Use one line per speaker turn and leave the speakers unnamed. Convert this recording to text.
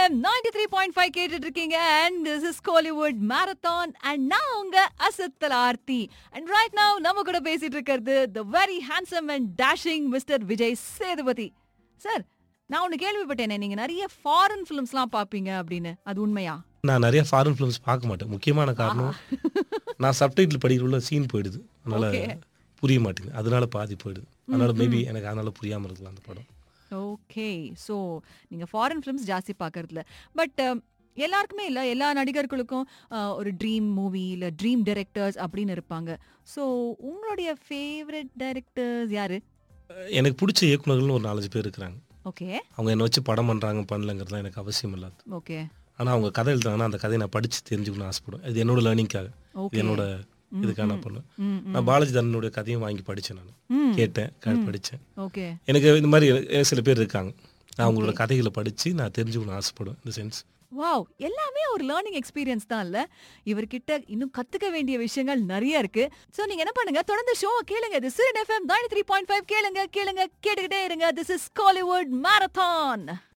FM 93.5 three point five கேட்டுட்டு இருக்கீங்க and this is Kollywood marathon and நான் உங்க அசத்தல் ஆர்த்தி அண்ட் ரைட் now நம்ம கூட பேசிட்டு இருக்கிறது the very handsome and dashing mister Vijay Sethupathi sir நான் ஒன்னு கேள்விப்பட்டேனே நீங்க நிறைய ஃபாரின் ஃபிலிம்ஸ்லாம் பாப்பீங்க அப்படின்னு அது உண்மையா
நான் நிறைய ஃபாரின் ஃபிலிம்ஸ் பார்க்க மாட்டேன் முக்கியமான காரணம் நான் சப்டைட்டில் படிக்கிறதுல சீன் போயிடுது அதனால
Okay.
புரிய மாட்டேங்குது அதனால பாதி போயிடுது அதனால மேபி எனக்கு அதனால புரியாம இருக்கலாம் அந்த படம்
ஓகே ஸோ நீங்க ஃபாரின் ஃபிலிம்ஸ் ஜாஸ்தி பார்க்கறதுல பட் எல்லாருக்குமே இல்லை எல்லா நடிகர்களுக்கும் அஹ், ஒரு ட்ரீம் மூவி இல்லை ட்ரீம் டைரக்டர்ஸ் அப்படின்னு இருப்பாங்க ஸோ உங்களுடைய ஃபேவரட் டைரக்டர்ஸ் யாரு
எனக்கு பிடிச்ச இயக்குனர்கள்னு ஒரு நாலஞ்சு பேர் இருக்கிறாங்க
ஓகே
அவங்க என்னை வச்சு படம் பண்றாங்க பண்ணலங்கிறதுலாம் எனக்கு அவசியம் இல்லாது
ஓகே
ஆனா அவங்க கதை எழுதுறாங்கன்னா அந்த கதையை நான் படிச்சு தெரிஞ்சுக்கணும்னு ஆசைப்படுவேன் இது என்னோட லேர்னிங்காக
Okay.
இது என்னோட இதுக்காக நான் பண்ணுவேன்
ம்
நான் பாலாஜி தரனுடைய கதையும் வாங்கி படிச்சேன் நான்
ம்
கேட்டேன் க- படிச்சேன்
ஓகே
எனக்கு இந்த மாதிரி எனக்கு சில பேர் இருக்காங்க நான் அவங்களோட கதைகளை படிச்சு நான் தெரிஞ்சுக்கணும்னு ஆசைப்படுவேன் இந்த சென்ஸ்
வாவ் எல்லாமே ஒரு லேர்னிங் எக்ஸ்பீரியன்ஸ் தான் இல்ல இவர்கிட்ட இன்னும் கத்துக்க வேண்டிய விஷயங்கள் நிறைய இருக்கு சோ நீங்க என்ன பண்ணுங்க தொடர்ந்து ஷோ கேளுங்க இது சிறன் எஃப்எம் த்ரீ பாயிண்ட் ஃபைவ் கேளுங்க கேளுங்க கேட்டுக்கிட்டே இருங்க திஸ் இஸ் காலிவுட் மேரத்தான்